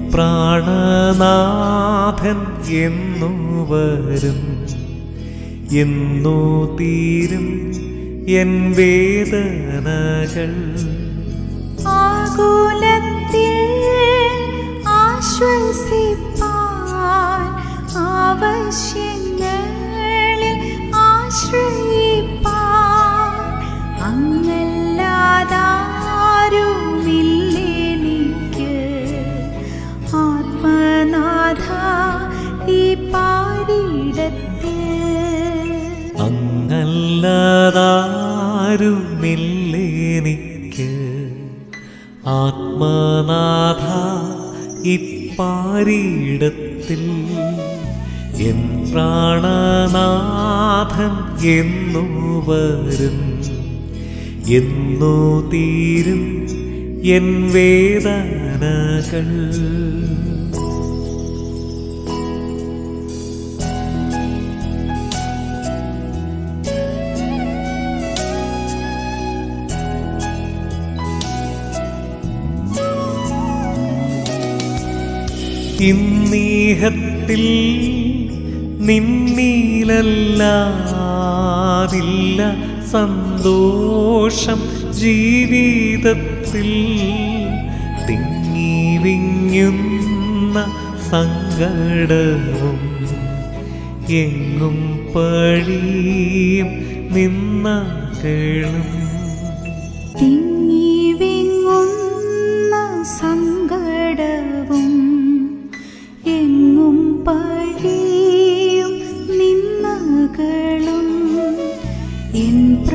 പ്രാണനാഥൻ എന്നു വരും എന്നു തീരും എൻ വേദനകൾ ആകുലത്തിൽ ആശ്വസിപ്പാൻ ആവശ്യങ്ങളിൽ ആശ്രയിപ്പാൻ അങ്ങല്ലാതാരുമില്ലെനിക്ക് ആത്മനാഥ ഈ പാരിടത്തിൽ അങ്ങല്ലതാരുമില്ലെനിക്ക് ആത്മനാഥ ഇപ്പാരിടത്തിൽ എൻ പ്രാണനാഥൻ എന്നു വരും എന്നു തീരും എൻ വേദനകൾ ഇന്നീഹത്തിൽ നിന്നീലല്ലാതില്ല സന്തോഷം ജീവിതത്തിൽ തിങ്ങി വിങ്ങുന്ന സങ്കടവും എങ്ങും പഴിയും നിന്നകളും തിങ്ങി വിങ്ങുന്ന സങ്കടവും എങ്ങും പഴിയും നിന്നകളും എൻ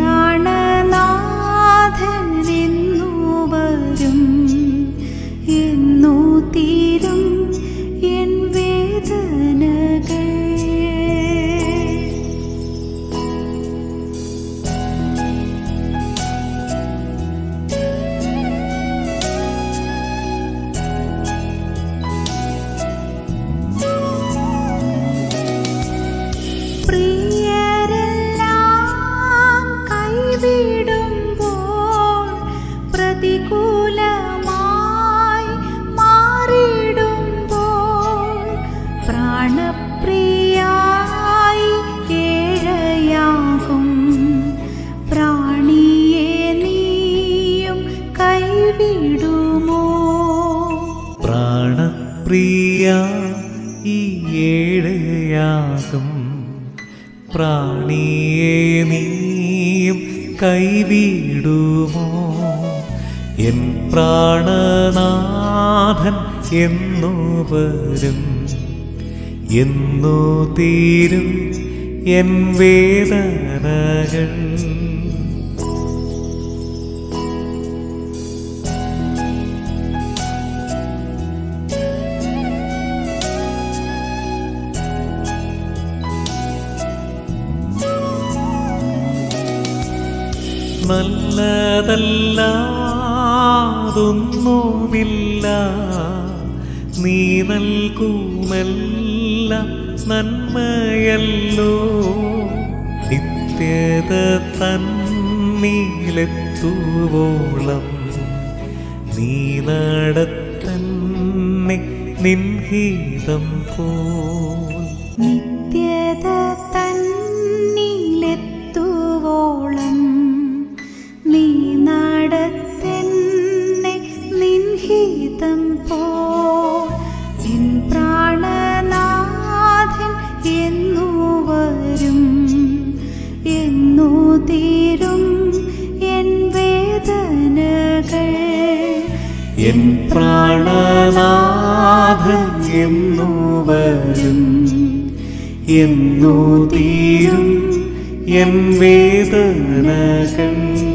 പ്രാണനാഥൻ എന്നു വരും എന്നു തീരും എൻ വേദനകൾ പ്രിയരെല്ലാം കൈവിടുമ്പോൾ പ്രതികൂലമായി മാറിടുമ്പോൾ പ്രാണപ്രിയായി ഏഴയാകും പ്രാണിയെ നീയും കൈവിടുമോ പ്രാണപ്രിയ ഈ ഏഴയാകും പ്രാണിയെ നീയും കൈവിടുമോ എൻ പ്രാണനാഥൻ എന്നു വരും എന്നു തീരും എൻ വേദനകൾ നല്ലതല്ലാതൊന്നുമില്ല നീ നൽകുമല്ല നന്മയല്ലോ നിത്യത തന്നിലെത്തുവോളം നീ നടത്തന്നെ നിൻഹിതം പോൽ നിത്യത തന്നിലെത്തുവോളം നീ നടത്തെന്നെ നിൻഹിതം പോ എൻ പ്രാണനാഥൻ എന്നു വരും എന്നു തീരും എൻ വേദനകൾ എൻ പ്രാണനാഥൻ എന്നു വരും എന്നു തീരും എൻ വേദനകൾ